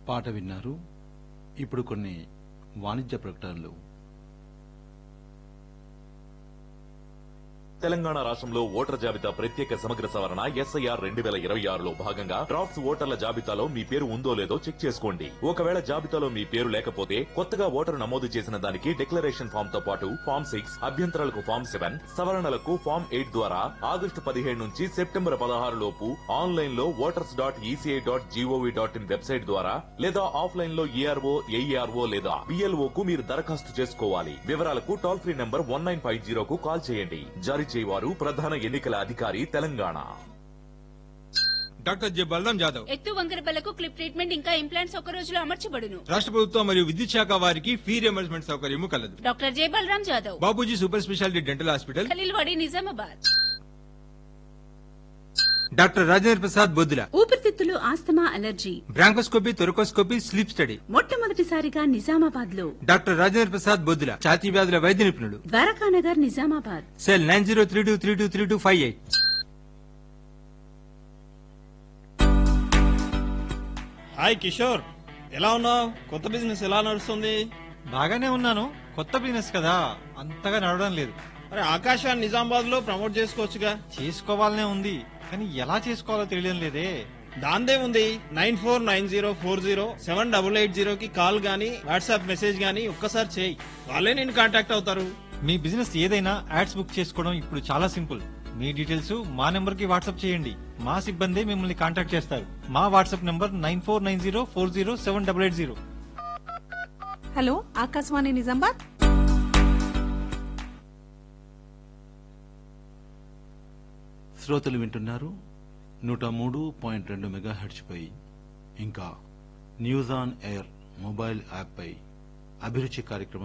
పాట విన్నారు ఇప్పుడు కొన్ని వాణిజ్య ప్రకటనలు తెలంగాణ రాష్ట్రంలో ఓటర్ జాబితా ప్రత్యేక సమగ్ర సవరణ ఎస్ఐఆర్ రెండు వేల ఇరవై ఆరులో భాగంగా డ్రాఫ్ట్స్ ఓటర్ల జాబితాలో మీ పేరు ఉందో లేదో చెక్ చేసుకోండి ఒకవేళ జాబితాలో మీ పేరు లేకపోతే కొత్తగా ఓటరు నమోదు చేసిన దానికి డిక్లరేషన్ ఫామ్ తో పాటు ఫామ్ సిక్స్ అభ్యంతరాలకు ఫామ్ సెవెన్ సవరణలకు ఫామ్ ఎయిట్ ద్వారా ఆగస్టు పదిహేడు నుంచి సెప్టెంబర్ పదహారు లోపు ఆన్లైన్ లో voters dot ECI dot gov dot in website ద్వారా లేదా ఆఫ్లైన్ లో ఏఆర్ఓ ఏఈఆర్ఓ లేదా బిఎల్ఓ కు మీరు దరఖాస్తు చేసుకోవాలి వివరాలకు toll free number one nine five జీరోకు కాల్ చేయండి జారీ చేయవారు ప్రధాన ఎన్నికల అధికారి తెలంగాణ డాక్టర్ జె బలరాం జాదవ్ ఎత్తు వంకరబలకు క్లిప్ ట్రీట్మెంట్ ఇంకా ఇంప్లాంట్స్ ఒక రోజులో అమర్చబడును రాష్ట్ర ప్రభుత్వం మరియు విద్యుత్ శాఖ వారికి ఫీ రియంబర్స్మెంట్ సౌకర్యము కలదు doctor J Balaram Jadhav Babuji super speciality dental hospital Khaleelwadi Nizamabad doctor Rajendra Prasad Boddula ఊపిరితిత్తులు asthma allergy bronchoscopy thoracoscopy sleep study మొట్టమొదటిసారిగా నిజామాబాద్ లో డాక్టర్ రాజేంద్ర ప్రసాద్ బొద్దుల ఛాతీ వ్యాధుల వైద్య నిపుణుడు Dwarakanagar Nizamabad cell nine zero three two three two three two five eight hi Kishore ఎలా ఉన్నావు కొత్త బిజినెస్ ఎలా నడుస్తుంది బాగానే ఉన్నాను కొత్త బిజినెస్ కదా అంతగా నడవడం లేదు అరే ఆకాశాన్ని నిజామాబాద్ లో ప్రమోట్ చేసుకోవచ్చుగా చేసుకోవాలనే ఉంది కానీ ఎలా చేసుకోవాలో తెలియడం లేదే దాందే ఉంది nine four nine zero four zero seven double eight zero కి కాల్ గానీ వాట్సాప్ మెసేజ్ గానీ ఒక్కసారి చేయి వాళ్ళే నేను కాంటాక్ట్ అవుతారు మీ బిజినెస్ ఏదైనా యాడ్స్ బుక్ చేసుకోవడం ఇప్పుడు చాలా సింపుల్ మీ డీటెయిల్స్ మా నెంబర్ కి వాట్సాప్ చేయండి మా సిబ్బంది మిమ్మల్ని కాంటాక్ట్ చేస్తారు మా WhatsApp number nine four nine zero four zero seven double eight zero hello Akashvani Nizamabad శ్రోతలు వింటున్నారు నూట మూడు పాయింట్ రెండు మెగా పై ఇంకా news on air mobile app పై అభిరుచి కార్యక్రమం